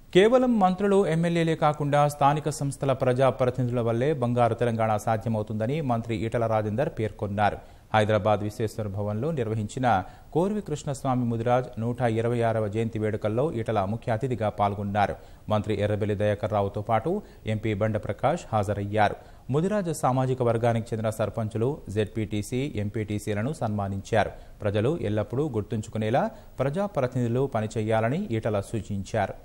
కేవలం మంత్రులు ఎమ్మెల్యేలే కాకుండా స్థానిక సంస్థల ప్రజా ప్రతినిధుల వల్లే బంగారు తెలంగాణ సాధ్యమవుతుందని మంత్రి ఈటల రాజేందర్ పేర్కొన్నారు హైదరాబాద్ విశ్వేశ్వర భవన్లో నిర్వహించిన కోర్వి కృష్ణస్వామి ముదిరాజ్ నూట ఇరవై ఆరవ జయంతి వేడుకల్లో ఈటల ముఖ్య అతిథిగా పాల్గొన్నారు మంత్రి ఎర్రబెల్లి దయాకర్ రావుతో పాటు ఎంపీ బండ ప్రకాష్ హాజరయ్యారు ముదిరాజ్ సామాజిక వర్గానికి చెందిన సర్పంచులు జెడ్పీటీసీ ఎంపీటీసీలను సన్మానించారు ప్రజలు ఎల్లప్పుడూ గుర్తుంచుకునేలా ప్రజాప్రతినిధులు పనిచేయాలని ఈటల సూచించారు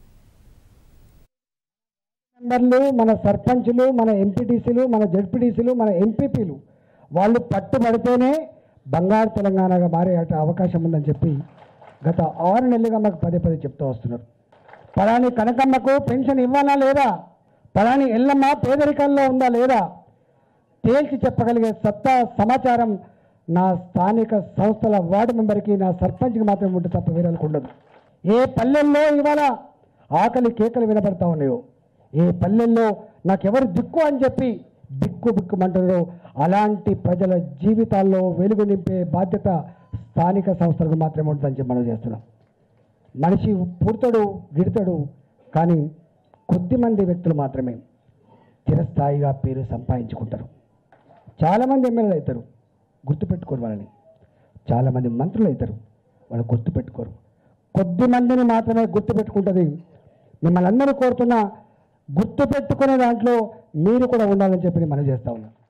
మెంబర్లు మన సర్పంచులు మన ఎంపీటీసీలు మన జడ్పీటీసీలు మన ఎంపీపీలు వాళ్ళు పట్టుబడితేనే బంగారు తెలంగాణగా మారే అట అవకాశం ఉందని చెప్పి గత ఆరు నెలలుగా మాకు పదే పదే చెప్తూ వస్తున్నారు పలాని కనకమ్మకు పెన్షన్ ఇవ్వాలా లేదా పలాని ఎల్లమ్మ పేదరికంలో ఉందా లేదా తేల్చి చెప్పగలిగే సత్తా సమాచారం నా స్థానిక సంస్థల వార్డు మెంబర్కి నా సర్పంచ్కి మాత్రం ఉంటే తప్ప వేరేలకు ఉండదు ఏ పల్లెల్లో ఇవాళ ఆకలి కేకలు వినపడతా ఉన్నాయో ఏ పల్లెల్లో నాకెవరు దిక్కు అని చెప్పి బిక్కు బిక్కుమంటారో అలాంటి ప్రజల జీవితాల్లో వెలుగు నింపే బాధ్యత స్థానిక సంస్థలకు మాత్రమే ఉంటుందని చెప్పి మనం చేస్తున్నాం మనిషి పుడతాడు గిడతాడు కానీ కొద్దిమంది వ్యక్తులు మాత్రమే చిరస్థాయిగా పేరు సంపాదించుకుంటారు చాలామంది ఎమ్మెల్యేలు అవుతారు గుర్తుపెట్టుకోరు వాళ్ళని చాలామంది మంత్రులు అవుతారు వాళ్ళు గుర్తుపెట్టుకోరు కొద్ది మందిని మాత్రమే గుర్తుపెట్టుకుంటుంది మిమ్మల్ని అందరూ కోరుతున్న గుర్తుపెట్టుకునే దాంట్లో మీరు కూడా ఉండాలని చెప్పి నేను మనం చేస్తా ఉన్నాను